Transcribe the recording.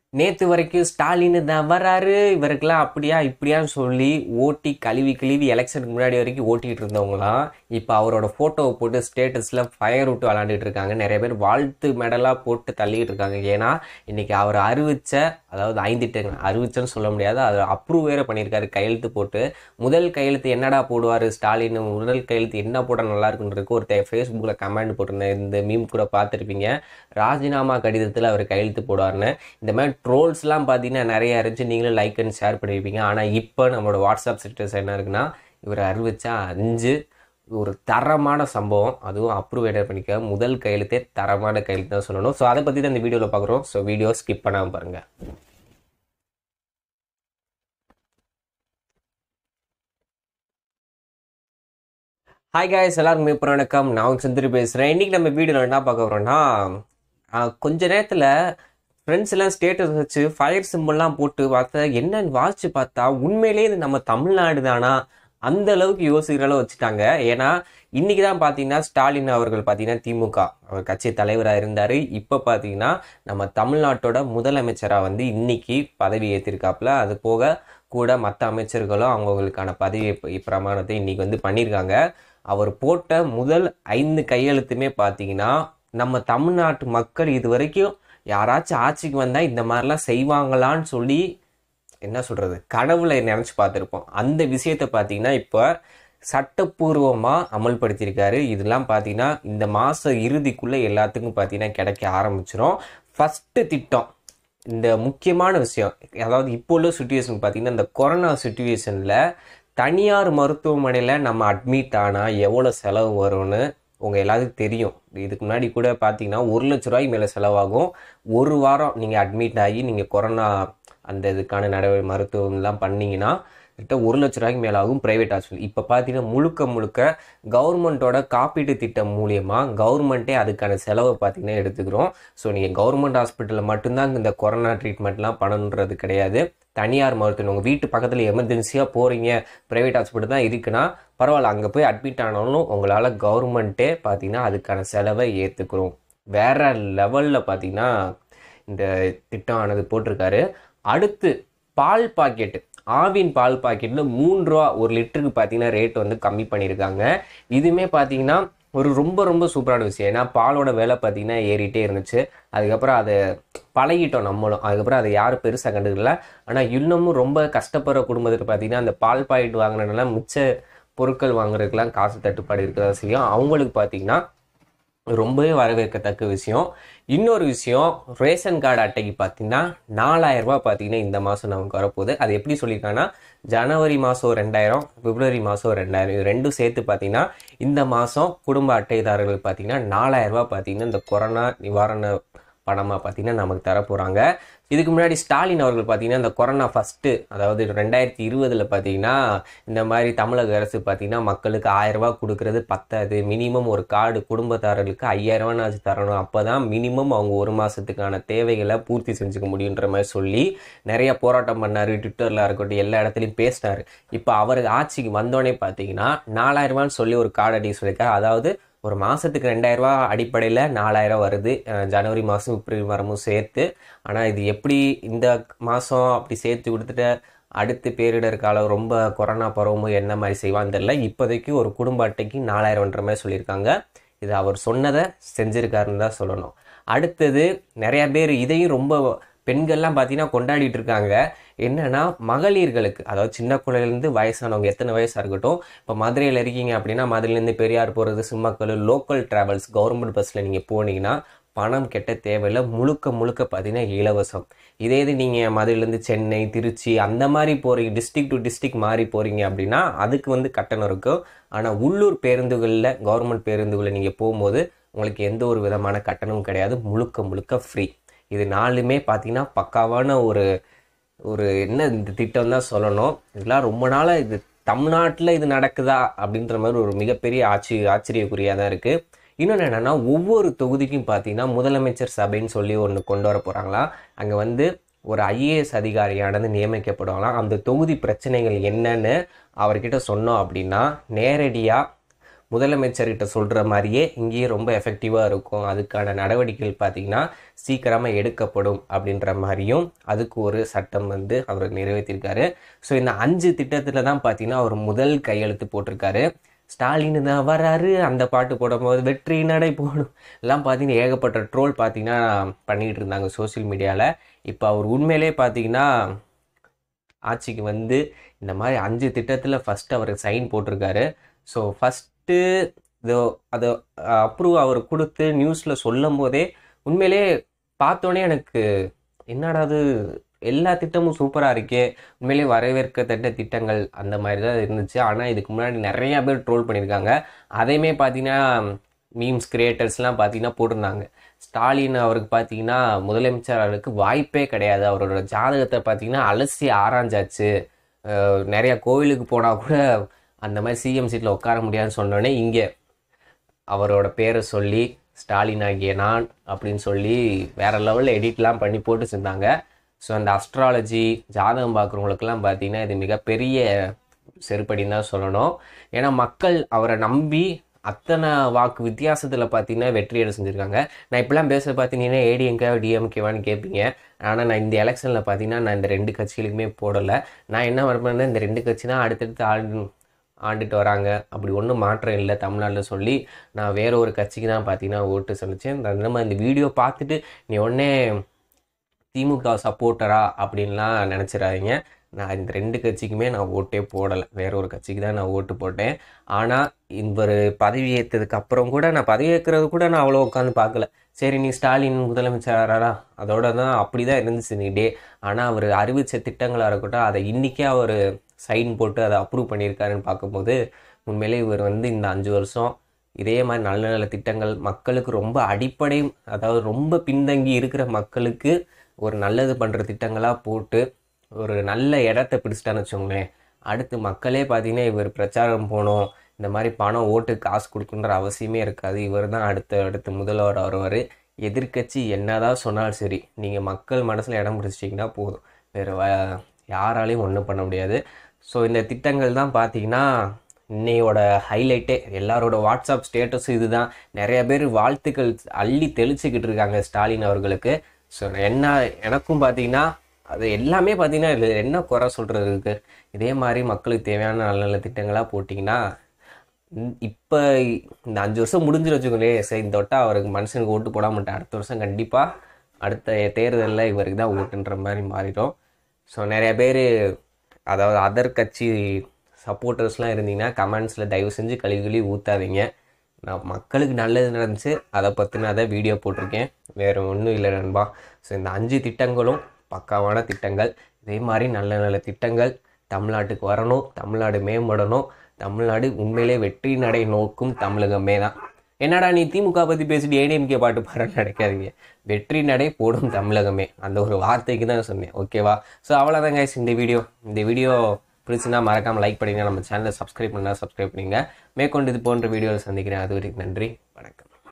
நேத்து வரைக்கும் ஸ்டாலின் தான் வராரு இவருக்கெல்லாம் அப்படியா இப்படியான்னு சொல்லி ஓட்டி கழுவி கழுவி எலெக்ஷனுக்கு முன்னாடி வரைக்கும் ஓட்டிட்டு இருந்தவங்களாம் இப்போ அவரோட ஃபோட்டோவை போட்டு ஸ்டேட்டஸில் ஃபயர் விட்டு விளாண்டுட்டு இருக்காங்க நிறைய பேர் வாழ்த்து மெடலாக போட்டு தள்ளிட்டு இருக்காங்க ஏன்னா இன்னைக்கு அவர் அறிவிச்ச அதாவது ஐந்துட்டு அறிவிச்சன்னு சொல்ல முடியாது அதை அப்ரூவ் வேற பண்ணியிருக்காரு கையெழுத்து போட்டு முதல் கையெழுத்து என்னடா போடுவார் ஸ்டாலின் முதல் கையெழுத்து என்ன போட நல்லா இருக்குன்றதுக்கு ஒருத்தர் ஃபேஸ்புக்கில் கமெண்ட் போட்டிருந்தேன் இந்த மீம் கூட பார்த்துருப்பீங்க ராஜினாமா கடிதத்தில் அவர் கையெழுத்து போடுவார்னு இந்த மாதிரி ட்ரோல்ஸ்லாம் பார்த்தீங்கன்னா நிறைய இருந்துச்சு நீங்களும் லைக் அண்ட் ஷேர் பண்ணியிருப்பீங்க ஆனால் இப்போ நம்மளோட வாட்ஸ்அப் ஸ்டேட்டஸ் என்ன இருக்குன்னா இவர் அறிவிச்சா அஞ்சு ஒரு தரமான சம்பவம் அதுவும் அப்ரூவேட்டர் பண்ணிக்க முதல் கையெழுத்தே தரமான கையெழுத்து தான் சொல்லணும் ஸோ அதை பற்றி தான் இந்த வீடியோவில் பார்க்குறோம் ஸோ வீடியோ ஸ்கிப் பண்ணாமல் பாருங்கள் ஹாய் காய்ஸ் எல்லாருக்குமே இப்போ வணக்கம் நான் உங்க சந்திரி பேசுகிறேன் இன்றைக்கி நம்ம வீடியோவில் என்ன பார்க்க போகிறோம்னா ஆஹ், கொஞ்ச நேரத்தில் ஃப்ரெண்ட்ஸ் எல்லாம் ஸ்டேட்டஸ் வச்சு ஃபயர் சிம்பிள்லாம் போட்டு பார்த்தா என்னன்னு வாசிச்சு பார்த்தா உண்மையிலேயே இது நம்ம தமிழ்நாடு தானா அந்த அளவுக்கு யோசிக்கிற அளவு வச்சுட்டாங்க ஏன்னா இன்னைக்கு தான் பார்த்தீங்கன்னா ஸ்டாலின் அவர்கள் பார்த்தீங்கன்னா திமுக அவர் கட்சி தலைவராக இருந்தார் இப்போ பார்த்தீங்கன்னா நம்ம தமிழ்நாட்டோட முதலமைச்சராக வந்து இன்னைக்கு பதவி ஏற்றிருக்காப்புல அது போக கூட மற்ற அமைச்சர்களும் அவங்களுக்கான பதவி ப- பிரமாணத்தை இன்னைக்கு வந்து பண்ணியிருக்காங்க அவர் போட்ட முதல் ஐந்து கையெழுத்துமே பார்த்தீங்கன்னா நம்ம தமிழ்நாட்டு மக்கள் இது வரைக்கும் யாராச்சும் ஆட்சிக்கு வந்தால் இந்த மாதிரிலாம் செய்வாங்களான்னு சொல்லி என்ன சொல்கிறது கனவுல நினச்சி பார்த்துருப்போம் அந்த விஷயத்தை பார்த்தீங்கன்னா இப்போ சட்டப்பூர்வமாக அமல்படுத்தியிருக்காரு இதெல்லாம் பார்த்தீங்கன்னா இந்த மாத இறுதிக்குள்ளே எல்லாத்துக்கும் பார்த்தீங்கன்னா கிடைக்க ஆரம்பிச்சிரும் ஃபஸ்ட்டு திட்டம் இந்த முக்கியமான விஷயம் அதாவது இப்போ உள்ள சுச்சுவேஷன் பார்த்தீங்கன்னா இந்த கொரோனா சுச்சுவேஷனில் தனியார் மருத்துவமனையில் நம்ம அட்மிட் ஆனால் எவ்வளோ செலவு வரும்னு உங்கள் எல்லாத்துக்கும் தெரியும் இதுக்கு முன்னாடி கூட பார்த்தீங்கன்னா ஒரு லட்ச ரூபாய்க்கு மேலே செலவாகும் ஒரு வாரம் நீங்கள் அட்மிட் ஆகி நீங்கள் கொரோனா அந்த இதுக்கான நடவடிக்கை மருத்துவம்லாம் பண்ணீங்கன்னா கிட்ட ஒரு லட்ச ரூபாய்க்கு மேலே ஆகும் ப்ரைவேட் ஹாஸ்பிட்டல் இப்போ பார்த்தீங்கன்னா முழுக்க முழுக்க கவர்மெண்ட்டோட காப்பீட்டு திட்டம் மூலியமாக கவர்மெண்ட்டே அதுக்கான செலவை பார்த்தீங்கன்னா எடுத்துக்கிறோம் ஸோ நீங்கள் கவர்மெண்ட் ஹாஸ்பிட்டலில் மட்டும்தான் இந்த கொரோனா ட்ரீட்மெண்ட்லாம் பண்ணணுன்றது கிடையாது தனியார் மருத்துவம் உங்கள் வீட்டு பக்கத்தில் எமர்ஜென்சியாக போகிறீங்க ப்ரைவேட் ஹாஸ்பிட்டல் தான் இருக்குன்னா பரவாயில்ல அங்கே போய் அட்மிட் ஆனாலும் உங்களால் கவர்மெண்ட்டே பார்த்தீங்கன்னா அதுக்கான செலவை ஏற்றுக்கிறோம் வேற லெவலில் பார்த்தீங்கன்னா இந்த திட்டம் ஆனது போட்டிருக்காரு அடுத்து பால் பாக்கெட்டு ஆவின் பால் பாக்கெட்டில் மூணு ரூபா ஒரு லிட்டருக்கு பார்த்தீங்கன்னா ரேட் வந்து கம்மி பண்ணியிருக்காங்க இதுவுமே பார்த்தீங்கன்னா ஒரு ரொம்ப ரொம்ப சூப்பரான விஷயம் ஏன்னா பாலோட விலை பார்த்தீங்கன்னா ஏறிட்டே இருந்துச்சு அதுக்கப்புறம் அதை பழகிட்டோம் நம்மளும் அதுக்கப்புறம் அதை யாரும் பெருசாக கண்டுக்கல ஆனால் இன்னமும் ரொம்ப கஷ்டப்படுற குடும்பத்தில் பார்த்தீங்கன்னா அந்த பால் பாக்கெட் வாங்கினதுனால மிச்ச பொருட்கள் வாங்குறதுக்கெல்லாம் காசு தட்டுப்பாடு இருக்கிறதா செய்யும் அவங்களுக்கு பார்த்தீங்கன்னா ரொம்பவே வரவேற்கத்தக்க விஷயம் இன்னொரு விஷயம் ரேஷன் கார்டு அட்டைக்கு பார்த்தீங்கன்னா நாலாயிரம் ரூபாய் பார்த்தீங்கன்னா இந்த மாதம் நமக்கு வரப்போகுது அது எப்படி சொல்லியிருக்காங்கன்னா ஜனவரி மாதம் ரெண்டாயிரம் பிப்ரவரி மாதம் ரெண்டாயிரம் இது ரெண்டும் சேர்த்து பார்த்தீங்கன்னா இந்த மாதம் குடும்ப அட்டைதாரர்கள் பார்த்தீங்கன்னா நாலாயிரம் ரூபாய் பார்த்தீங்கன்னா இந்த கொரோனா நிவாரண பணமாக பார்த்தீங்கன்னா நமக்கு தர போகிறாங்க இதுக்கு முன்னாடி ஸ்டாலின் அவர்கள் பார்த்தீங்கன்னா இந்த கொரோனா ஃபஸ்ட்டு அதாவது ரெண்டாயிரத்தி இருபதில் பார்த்தீங்கன்னா இந்த மாதிரி தமிழக அரசு பார்த்தீங்கன்னா மக்களுக்கு ஆயிரம் ரூபாய் கொடுக்கறது பத்தாது மினிமம் ஒரு கார்டு குடும்பத்தாரர்களுக்கு ஐயாயிரம் ரூபாய்னாச்சும் தரணும் அப்போ தான் மினிமம் அவங்க ஒரு மாதத்துக்கான தேவைகளை பூர்த்தி செஞ்சுக்க முடியுன்ற மாதிரி சொல்லி நிறைய போராட்டம் பண்ணார் ட்விட்டரில் இருக்கட்டும் எல்லா இடத்துலையும் பேசினார் இப்போ அவர் ஆட்சிக்கு வந்தோடனே பார்த்தீங்கன்னா நாலாயிரம் ரூபான்னு சொல்லி ஒரு கார்டு அடி சொல்லியிருக்காரு அதாவது ஒரு மாதத்துக்கு ரெண்டாயிரம் ரூபாய் அடிப்படையில் நாலாயிரம் வருது அஹ் ஜனவரி மாதம் பிப்ரவரி மாதமும் சேர்த்து ஆனால் இது எப்படி இந்த மாதம் அப்படி சேர்த்து கொடுத்துட்டு அடுத்து பேரிடர் காலம் ரொம்ப கொரோனா பரவும் என்ன மாதிரி செய்வான்னு தெரியல இப்போதைக்கு ஒரு குடும்ப அட்டைக்கு நாலாயிரம்ன்ற மாதிரி சொல்லியிருக்காங்க இது அவர் சொன்னதை செஞ்சிருக்காருன்னு தான் சொல்லணும் அடுத்தது நிறைய பேர் இதையும் ரொம்ப பெண்கள்லாம் பார்த்தீங்கன்னா கொண்டாடிட்டு இருக்காங்க என்னன்னா மகளிர்களுக்கு அதாவது சின்ன குழந்தைலேருந்து வயசானவங்க எத்தனை வயசாக இருக்கட்டும் இப்போ மதுரையில் இருக்கீங்க அப்படின்னா மதுரையிலேருந்து பெரியார் போகிறது சிம்மக்கல் லோக்கல் டிராவல்ஸ் கவர்மெண்ட் பஸ்ஸில் நீங்கள் போனீங்கன்னா பணம் கெட்ட தேவையில்லை முழுக்க முழுக்க பார்த்தீங்கன்னா இலவசம் இதே இது நீங்கள் மதுரையிலேருந்து சென்னை திருச்சி அந்த மாதிரி போகிறீங்க டிஸ்ட்ரிக்ட் டு டிஸ்ட்ரிக்ட் மாறி போகிறீங்க அப்படின்னா அதுக்கு வந்து கட்டணம் இருக்கும் ஆனால் உள்ளூர் பேருந்துகளில் கவர்மெண்ட் பேருந்துகளில் நீங்கள் போகும்போது உங்களுக்கு எந்த ஒரு விதமான கட்டணமும் கிடையாது முழுக்க முழுக்க ஃப்ரீ இது நாலுமே பார்த்தீங்கன்னா பக்காவான ஒரு ஒரு என்ன இந்த திட்டம் தான் சொல்லணும் இதெல்லாம் ரொம்ப நாளாக இது தமிழ்நாட்டில் இது நடக்குதா அப்படின்ற மாதிரி ஒரு மிகப்பெரிய ஆட்சி ஆச்சரியக்குறியாக தான் இருக்குது இன்னொன்று என்னென்னா ஒவ்வொரு தொகுதிக்கும் பார்த்தீங்கன்னா முதலமைச்சர் சபைன்னு சொல்லி ஒன்று கொண்டு வர போகிறாங்களா அங்கே வந்து ஒரு ஐஏஎஸ் அதிகாரியானது நியமிக்கப்படுவாங்களாம் அந்த தொகுதி பிரச்சனைகள் என்னன்னு அவர்கிட்ட சொன்னோம் அப்படின்னா நேரடியாக முதலமைச்சர்கிட்ட சொல்கிற மாதிரியே இங்கேயும் ரொம்ப எஃபெக்டிவாக இருக்கும் அதுக்கான நடவடிக்கைகள் பார்த்தீங்கன்னா சீக்கிரமாக எடுக்கப்படும் அப்படின்ற மாதிரியும் அதுக்கு ஒரு சட்டம் வந்து அவர் நிறைவேற்றிருக்காரு ஸோ இந்த அஞ்சு திட்டத்தில் தான் பார்த்தீங்கன்னா அவர் முதல் கையெழுத்து போட்டிருக்காரு ஸ்டாலின் தான் வராரு அந்த பாட்டு போடும்போது வெற்றி நடை போடும் எல்லாம் பார்த்தீங்கன்னா ஏகப்பட்ட ட்ரோல் பார்த்தீங்கன்னா பண்ணிகிட்டு இருந்தாங்க சோஷியல் மீடியாவில் இப்போ அவர் உண்மையிலே பார்த்தீங்கன்னா ஆட்சிக்கு வந்து இந்த மாதிரி அஞ்சு திட்டத்தில் ஃபஸ்ட்டு அவர் சைன் போட்டிருக்காரு ஸோ ஃபஸ்ட்டு இதோ அதை அப்ரூவ் அவர் கொடுத்து நியூஸில் சொல்லும் போதே உண்மையிலே பார்த்தோன்னே எனக்கு என்னடா அது எல்லா திட்டமும் சூப்பராக இருக்கே உண்மையிலே வரவேற்கத்தட்ட திட்டங்கள் அந்த மாதிரி தான் இருந்துச்சு ஆனால் இதுக்கு முன்னாடி நிறையா பேர் ட்ரோல் பண்ணியிருக்காங்க அதையுமே பார்த்தீங்கன்னா மீம்ஸ் கிரியேட்டர்ஸ்லாம் பார்த்தீங்கன்னா போட்டிருந்தாங்க ஸ்டாலின் அவருக்கு பார்த்தீங்கன்னா முதலமைச்சர் அவருக்கு வாய்ப்பே கிடையாது அவரோட ஜாதகத்தை பார்த்தீங்கன்னா அலசி ஆராய்ஞ்சாச்சு அஹ் நிறைய கோவிலுக்கு போனால் கூட அந்த மாதிரி சிஎம் சீட்டில் உட்கார முடியாதுன்னு சொன்னோடனே இங்கே அவரோட பேரை சொல்லி ஸ்டாலின் ஆகிய நான் அப்படின்னு சொல்லி வேற லெவலில் எடிட்லாம் பண்ணி போட்டு வச்சுருந்தாங்க ஸோ அந்த அஸ்ட்ராலஜி ஜாதகம் பார்க்குறவங்களுக்கெல்லாம் பார்த்தீங்கன்னா இது மிகப்பெரிய செருப்படின்னு தான் சொல்லணும் ஏன்னா மக்கள் அவரை நம்பி அத்தனை வாக்கு வித்தியாசத்தில் பார்த்தீங்கன்னா வெற்றியடை செஞ்சுருக்காங்க நான் இப்படிலாம் பேச பார்த்தீங்கன்னா ஏடிஎம்கே டிஎம்கேவான்னு கேட்பீங்க ஆனால் நான் இந்த எலெக்ஷனில் பார்த்தீங்கன்னா நான் இந்த ரெண்டு கட்சிகளுக்குமே போடலை நான் என்ன வரப்பேன்னா இந்த ரெண்டு கட்சி தான் அடுத்தடுத்து ஆண்டு ஆண்டுட்டு வராங்க அப்படி ஒன்றும் மாற்றம் இல்லை தமிழ்நாட்டில் சொல்லி நான் வேற ஒரு கட்சிக்கு தான் பார்த்தீங்கன்னா ஓட்டு செலுத்தேன் நம்ம இந்த வீடியோ பார்த்துட்டு நீ உடனே திமுக சப்போர்ட்டரா அப்படின்லாம் நினச்சிடாதீங்க நான் இந்த ரெண்டு கட்சிக்குமே நான் ஓட்டே போடலை வேற ஒரு கட்சிக்கு தான் நான் ஓட்டு போட்டேன் ஆனால் இவர் பதவி ஏற்றதுக்கு அப்புறம் கூட நான் பதவி ஏற்கிறது கூட நான் அவ்வளோ உட்காந்து பார்க்கல சரி நீ ஸ்டாலின் முதலமைச்சராரா அதோட தான் அப்படி தான் இருந்துச்சு நீ டே ஆனால் அவர் அறிவித்த திட்டங்களாக இருக்கட்டும் அதை இன்றைக்கே அவர் சைன் போட்டு அதை அப்ரூவ் பண்ணியிருக்காருன்னு பார்க்கும்போது உண்மையிலே இவர் வந்து இந்த அஞ்சு வருஷம் இதே மாதிரி நல்ல நல்ல திட்டங்கள் மக்களுக்கு ரொம்ப அடிப்படை அதாவது ரொம்ப பின்தங்கி இருக்கிற மக்களுக்கு ஒரு நல்லது பண்ணுற திட்டங்களாக போட்டு ஒரு நல்ல இடத்த பிடிச்சிட்டான்னு வச்சுக்கோங்களேன் அடுத்து மக்களே பார்த்தீங்கன்னா இவர் பிரச்சாரம் போகணும் இந்த மாதிரி பணம் ஓட்டு காசு கொடுக்குன்ற அவசியமே இருக்காது இவர் தான் அடுத்த அடுத்து முதல்வர் வருவார் எதிர்க்கட்சி என்னதான் சொன்னாலும் சரி நீங்கள் மக்கள் மனசில் இடம் பிடிச்சிட்டிங்கன்னா போதும் வேறு வ யாராலையும் ஒன்றும் பண்ண முடியாது ஸோ இந்த திட்டங்கள் தான் பார்த்தீங்கன்னா இன்னையோட ஹைலைட்டே எல்லாரோட வாட்ஸ்அப் ஸ்டேட்டஸும் இதுதான் நிறைய பேர் வாழ்த்துக்கள் அள்ளி தெளிச்சுக்கிட்டு இருக்காங்க ஸ்டாலின் அவர்களுக்கு ஸோ என்ன எனக்கும் பார்த்தீங்கன்னா அது எல்லாமே பார்த்தீங்கன்னா இது என்ன குறை சொல்கிறது இருக்கு இதே மாதிரி மக்களுக்கு தேவையான நல்ல நல்ல திட்டங்களாக போட்டிங்கன்னா இப்போ இந்த அஞ்சு வருஷம் முடிஞ்சு வச்சுக்கோங்களேன் சரி இந்த வட்டம் அவருக்கு மனுஷனுக்கு ஓட்டு போட மாட்டேன் அடுத்த வருஷம் கண்டிப்பாக அடுத்த தேர்தலில் இவருக்கு தான் ஓட்டுன்ற மாதிரி மாறிடும் ஸோ நிறைய பேர் அதாவது அதர் கட்சி சப்போர்ட்டர்ஸ்லாம் இருந்தீங்கன்னா கமெண்ட்ஸில் தயவு செஞ்சு கழுவி கழுவி ஊற்றாதீங்க நான் மக்களுக்கு நல்லது நடந்துச்சு அதை பற்றின அதை வீடியோ போட்டிருக்கேன் வேறு ஒன்றும் இல்லை நண்பா ஸோ இந்த அஞ்சு திட்டங்களும் பக்காவான திட்டங்கள் இதே மாதிரி நல்ல நல்ல திட்டங்கள் தமிழ்நாட்டுக்கு வரணும் தமிழ்நாடு மேம்படணும் தமிழ்நாடு உண்மையிலே வெற்றி நடை நோக்கும் தமிழகமே தான் என்னடா நீ திமுக பற்றி பேசிட்டு ஏடிஎம்கே பாட்டு பாருன்னு நினைக்காதீங்க வெற்றி நடை போடும் தமிழகமே அந்த ஒரு வார்த்தைக்கு தான் சொன்னேன் ஓகேவா ஸோ அவ்வளோதான் guys இந்த வீடியோ இந்த வீடியோ பிடிச்சுன்னா மறக்காமல் லைக் பண்ணுங்க நம்ம சேனலை சப்ஸ்கிரைப் பண்ணால் சப்ஸ்கிரைப் பண்ணுங்க மேற்கொண்டு இது போன்ற வீடியோவில் சந்திக்கிறேன் அது வரைக்கும் நன்றி வணக்கம்